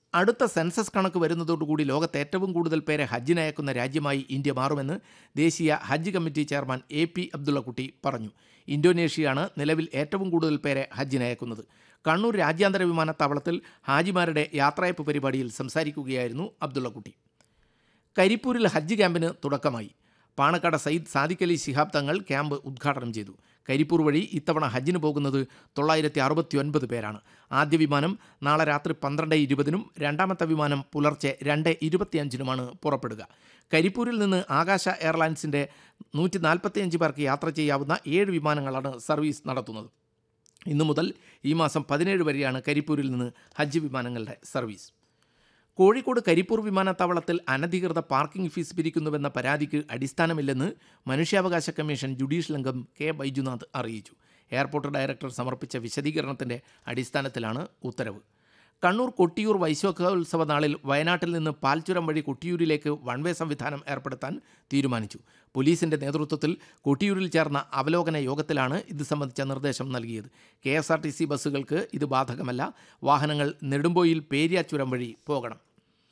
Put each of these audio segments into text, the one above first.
അടുത്ത സെൻസസ് കണക്ക് വരുന്നതോടുകൂടി ലോകത്ത് ഏറ്റവും കൂടുതൽ പേരെ ഹജ്ജിന് അയക്കുന്ന രാജ്യമായി ഇന്ത്യ മാറുമെന്ന് ദേശീയ ഹജ്ജ് committee chairman A P Abdullakutty പറഞ്ഞു ഇന്തോനേഷ്യയാണ് നിലവിൽ ഏറ്റവും കൂടുതൽ പേരെ ഹജ്ജിന് അയക്കുന്നത് കണ്ണൂർ രാജ്യാന്തര വിമാനത്താവളത്തിൽ ഹാജിമാരുടെ യാത്രയപ്പ് പരിപാടിയിൽ സംസാരിക്കുകയായിരുന്നു അബ്ദുള്ളക്കുട്ടി കരിപ്പൂരിൽ ഹജ്ജ് ക്യാമ്പിന് തുടക്കമായി പാണക്കാട് സയ്യിദ് സാദിഖ് അലി ശിഹാബ് തങ്ങൾ ക്യാമ്പ് ഉദ്ഘാടനം ചെയ്തു കരിപ്പൂർ വഴി ഇത്തവണ ഹജ്ജിന് പോകുന്നത് തൊള്ളായിരത്തി അറുപത്തി ഒൻപത് പേരാണ് ആദ്യ വിമാനം നാളെ രാത്രി പന്ത്രണ്ട് ഇരുപതിനും രണ്ടാമത്തെ വിമാനം പുലർച്ചെ രണ്ട് ഇരുപത്തിയഞ്ചിനുമാണ് പുറപ്പെടുക കരിപ്പൂരിൽ നിന്ന് ആകാശ എയർലൈൻസിൻ്റെ നൂറ്റി നാൽപ്പത്തിയഞ്ച് പേർക്ക് യാത്ര ചെയ്യാവുന്ന ഏഴ് വിമാനങ്ങളാണ് സർവീസ് നടത്തുന്നത് ഇന്നു മുതൽ ഈ മാസം പതിനേഴ് വരെയാണ് കരിപ്പൂരിൽ നിന്ന് ഹജ്ജ് വിമാനങ്ങളുടെ സർവീസ് കോഴിക്കോട് കരിപ്പൂർ വിമാനത്താവളത്തിൽ അനധികൃത പാർക്കിംഗ് ഫീസ് പിരിക്കുന്നുവെന്ന പരാതിക്ക് അടിസ്ഥാനമില്ലെന്ന് മനുഷ്യാവകാശ കമ്മീഷൻ ജുഡീഷ്യൽ അംഗം കെ ബൈജുനാഥ് അറിയിച്ചു എയർപോർട്ട് ഡയറക്ടർ സമർപ്പിച്ച വിശദീകരണത്തിന്റെ അടിസ്ഥാനത്തിലാണ് ഉത്തരവ് കണ്ണൂർ കൊട്ടിയൂർ വൈശോഖോത്സവ നാളിൽ വയനാട്ടിൽ നിന്ന് പാൽച്ചുരം വഴി കൊട്ടിയൂരിലേക്ക് വൺ വേ സംവിധാനം ഏർപ്പെടുത്താൻ തീരുമാനിച്ചു പോലീസിന്റെ നേതൃത്വത്തിൽ കൊട്ടിയൂരിൽ ചേർന്ന അവലോകന യോഗത്തിലാണ് ഇത് സംബന്ധിച്ച നിർദ്ദേശം നൽകിയത് K S R T C ബസ്സുകൾക്ക് ഇത് ബാധകമല്ല വാഹനങ്ങൾ നെടുമ്പോയിൽ പേരിയാച്ചുരം വഴി പോകണം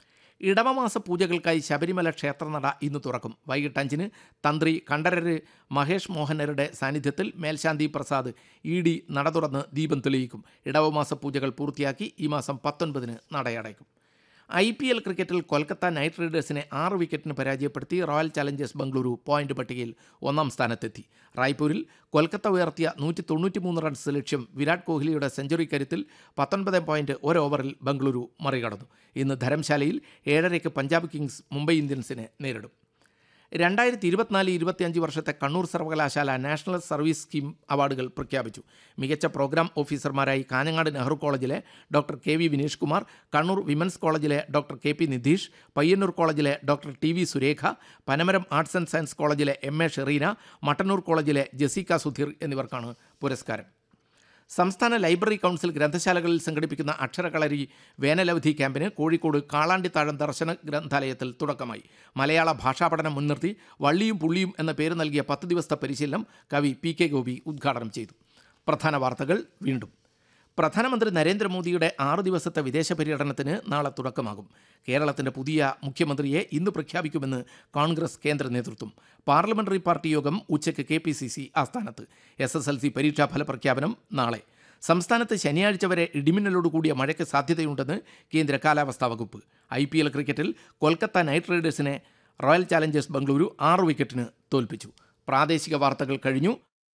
ഇടവമാസ പൂജകൾക്കായി ശബരിമല ക്ഷേത്രനട ഇന്ന് തുറക്കും വൈകിട്ട് അഞ്ചിന് തന്ത്രി കണ്ഠരര് മഹേഷ് മോഹനരുടെ സാന്നിധ്യത്തിൽ മേൽശാന്തി പ്രസാദ് ഇ ഡി നട തുറന്ന് ദീപം തെളിയിക്കും ഇടവമാസ പൂജകൾ പൂർത്തിയാക്കി ഈ മാസം പത്തൊൻപതിന് നടയടയ്ക്കും ഐ പി എൽ ക്രിക്കറ്റിൽ കൊൽക്കത്ത നൈറ്റ് റൈഡേഴ്സിനെ ആറ് വിക്കറ്റിന് പരാജയപ്പെടുത്തി റോയൽ ചലഞ്ചേഴ്സ് ബംഗളൂരു പോയിന്റ് പട്ടികയിൽ ഒന്നാം സ്ഥാനത്തെത്തി റായ്പൂരിൽ കൊൽക്കത്ത ഉയർത്തിയ നൂറ്റി തൊണ്ണൂറ്റിമൂന്ന് റൺസ് ലക്ഷ്യം വിരാട് കോഹ്ലിയുടെ സെഞ്ചുറി കരുത്തിൽ പത്തൊൻപത് പോയിന്റ് ഒരു ഓവറിൽ ബംഗളൂരു മറികടന്നു ഇന്ന് ധരംശാലയിൽ ഏഴരയ്ക്ക് പഞ്ചാബ് കിങ്സ് മുംബൈ ഇന്ത്യൻസിനെ നേരിടും രണ്ടായിരത്തി ഇരുപത്തിനാല് ഇരുപത്തിയഞ്ച് വർഷത്തെ കണ്ണൂർ സർവകലാശാല നാഷണൽ സർവീസ് സ്കീം അവാർഡുകൾ പ്രഖ്യാപിച്ചു മികച്ച പ്രോഗ്രാം ഓഫീസർമാരായി കാഞ്ഞങ്ങാട് നെഹ്റു കോളേജിലെ doctor K V Vineesh Kumar Kannur women's കോളേജിലെ doctor K P Nidheesh Payyanur കോളേജിലെ doctor T V Surekha Panamaram arts and science കോളേജിലെ എം എ ഷെറീന മട്ടന്നൂർ കോളേജിലെ ജസീക സുധീർ എന്നിവർക്കാണ് പുരസ്കാരം സംസ്ഥാന ലൈബ്രറി കൗൺസിൽ ഗ്രന്ഥശാലകളിൽ സംഘടിപ്പിക്കുന്ന അക്ഷരകളരി വേനലവധി ക്യാമ്പിന് കോഴിക്കോട് കാളാണ്ടിത്താഴം ദർശന ഗ്രന്ഥാലയത്തിൽ തുടക്കമായി മലയാള ഭാഷാ പഠനം മുൻനിർത്തി വള്ളിയും പുള്ളിയും എന്ന പേര് നൽകിയ പത്ത് ദിവസത്തെ പരിശീലനം കവി പി കെ ഗോപി ഉദ്ഘാടനം ചെയ്തു പ്രധാന വാർത്തകൾ വീണ്ടും പ്രധാനമന്ത്രി നരേന്ദ്രമോദിയുടെ ആറു ദിവസത്തെ വിദേശ പര്യടനത്തിന് നാളെ തുടക്കമാകും കേരളത്തിന്റെ പുതിയ മുഖ്യമന്ത്രിയെ ഇന്ന് പ്രഖ്യാപിക്കുമെന്ന് കോൺഗ്രസ് കേന്ദ്ര നേതൃത്വം പാർലമെന്ററി പാർട്ടി യോഗം ഉച്ചയ്ക്ക് കെ പി സി സി ആസ്ഥാനത്ത് എസ് എസ് എൽ സി പരീക്ഷാഫല പ്രഖ്യാപനം നാളെ സംസ്ഥാനത്ത് ശനിയാഴ്ച വരെ ഇടിമിന്നലോട് കൂടിയ മഴയ്ക്ക് സാധ്യതയുണ്ടെന്ന് കേന്ദ്ര കാലാവസ്ഥാ വകുപ്പ് ഐ പി എൽ ക്രിക്കറ്റിൽ കൊൽക്കത്ത നൈറ്റ് റൈഡേഴ്സിനെ റോയൽ ചാലഞ്ചേഴ്സ് ബംഗളൂരു ആറ് വിക്കറ്റിന് തോൽപ്പിച്ചു പ്രാദേശിക വാർത്തകൾ കഴിഞ്ഞു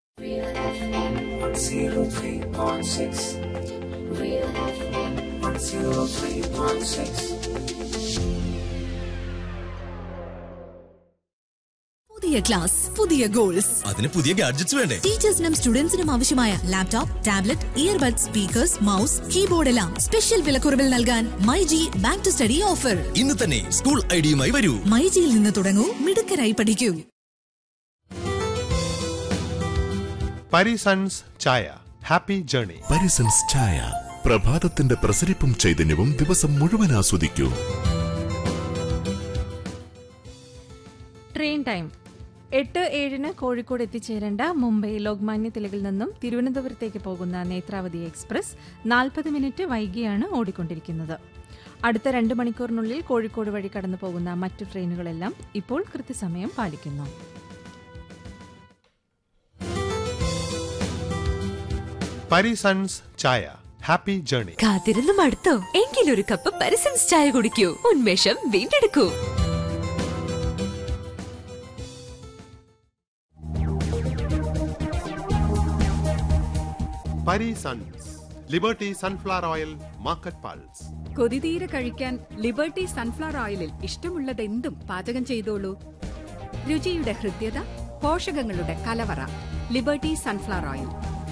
Zero three point six. Real FM one zero three point six. പുതിയ ക്ലാസ് പുതിയ ഗോൾസ് അതിന് പുതിയ ഗാഡ്ജറ്റ്സ് വേണ്ടേ ടീച്ചേഴ്സിനും സ്റ്റുഡൻസിനും ആവശ്യമായ laptop tablet earbud speakers mouse keyboard എല്ലാം സ്പെഷ്യൽ വിലക്കുറവിൽ നൽകാൻ my G back to study offer ഇന്ന് തന്നെ സ്കൂൾ ഐഡിയുമായി വരൂ മൈ ജിയിൽ നിന്ന് തുടങ്ങൂ മിടുക്കരായി പഠിക്കൂ പരിസൺസ് ചായ ഹാപ്പി ജേണി പരിസൻസ് ചായ പ്രഭാതത്തിന്റെ പ്രസരിപ്പും ചൈതന്യവും ദിവസം മുഴുവൻ ആസ്വദിക്കൂ ട്രെയിൻ ടൈം എട്ട് ഏഴിന് കോഴിക്കോട് എത്തിച്ചേരേണ്ട മുംബൈ ലോക്മാന്യ തിലകിൽ നിന്നും തിരുവനന്തപുരത്തേക്ക് പോകുന്ന നേത്രാവതി എക്സ്പ്രസ് നാൽപ്പത് മിനിറ്റ് വൈകിയാണ് ഓടിക്കൊണ്ടിരിക്കുന്നത് അടുത്ത രണ്ട് മണിക്കൂറിനുള്ളിൽ കോഴിക്കോട് വഴി കടന്നു പോകുന്ന മറ്റു ട്രെയിനുകളെല്ലാം ഇപ്പോൾ കൃത്യസമയം പാലിക്കുന്നു പരിസൺസ് ചായ ഹാപ്പി ജേണി കാത്തിരുന്ന് മടുത്തോ എങ്കിലൊരു കപ്പ് പരിസൻസ് ചായ കുടിക്കൂ ഉന്മേഷം വീണ്ടെടുക്കൂ Parisons Liberty sunflower oil market പാൾസ് കൊതിതീരെ കഴിക്കാൻ ലിബർട്ടി സൺഫ്ലവർ ഓയിലിൽ ഇഷ്ടമുള്ളതെന്തും പാചകം ചെയ്തോളൂ രുചിയുടെ ഹൃദ്യത പോഷകങ്ങളുടെ കലവറ ലിബർട്ടി സൺഫ്ലവർ ഓയിൽ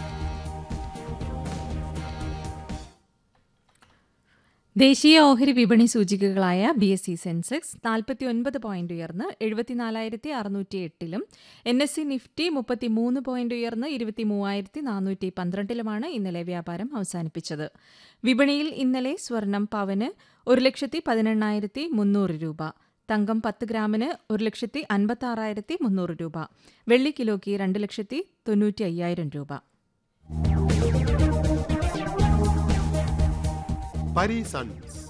ദേശീയ ഓഹരി വിപണി സൂചികകളായ ബി എസ് സി സെൻസെക്സ് നാൽപ്പത്തി ഒൻപത് പോയിന്റ് ഉയർന്ന് എഴുപത്തിനാലായിരത്തി അറുന്നൂറ്റി എട്ടിലും എൻ എസ് സി നിഫ്റ്റി മുപ്പത്തി മൂന്ന് പോയിന്റ് ഉയർന്ന് ഇരുപത്തി മൂവായിരത്തി നാനൂറ്റി പന്ത്രണ്ടിലുമാണ് ഇന്നലെ വ്യാപാരം അവസാനിപ്പിച്ചത് വിപണിയിൽ ഇന്നലെ സ്വർണം പവന് ഒരു ലക്ഷത്തി പതിനെണ്ണായിരത്തി മുന്നൂറ് രൂപ തങ്കം പത്ത് ഗ്രാമിന് ഒരു ലക്ഷത്തി അൻപത്തി ആറായിരത്തി മുന്നൂറ് രൂപ വെള്ളി കിലോയ്ക്ക് രണ്ട് ലക്ഷത്തി തൊണ്ണൂറ്റി അയ്യായിരം രൂപ പരിസൺസ്